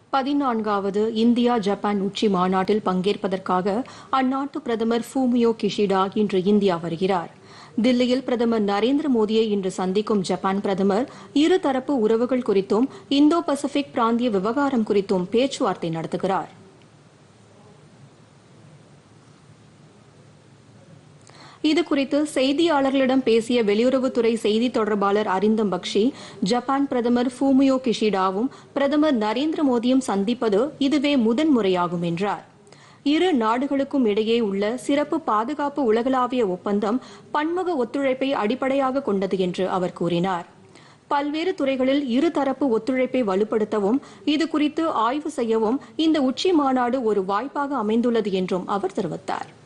பதினான்காவது India Japan உச்சி மாநாட்டில் பங்கேற்பதற்காக அந்நாட்டு பிரதமர் ஃபூமியோ கிஷிடா இன்று இந்தியா வருகிறார் தில்லியில் பிரதமர் நரேந்திர மோடியை இன்று சந்திக்கும் ஜப்பான் பிரதமர் இருதரப்பு உறவுகள் குறித்தும் இந்தோ பசிபிக் பிராந்திய விவகாரம் குறித்தும் பேச்சுவார்த்தை நடத்துகிறார் இதுகுறித்து செய்தியாளர்களிடம் பேசிய வெளியுறவுத்துறை செய்தி தொடர்பாளர் அரிந்தம் பக்ஷி ஜப்பான் பிரதமர் ஃபூமியோ கிஷிடாவும் பிரதமர் நரேந்திர மோடியும் சந்திப்பது இதுவே முதன்முறையாகும் என்றார் இரு நாடுகளுக்கும் இடையே உள்ள சிறப்பு பாதுகாப்பு உலகளாவிய ஒப்பந்தம் பன்முக ஒத்துழைப்பை அடிப்படையாக கொண்டது என்று அவர் கூறினார் பல்வேறு துறைகளில் இருதரப்பு ஒத்துழைப்பை வலுப்படுத்தவும் இது குறித்து ஆய்வு செய்யவும் இந்த உச்சி மாநாடு ஒரு வாய்ப்பாக அமைந்துள்ளது என்றும் அவர் தெரிவித்தார்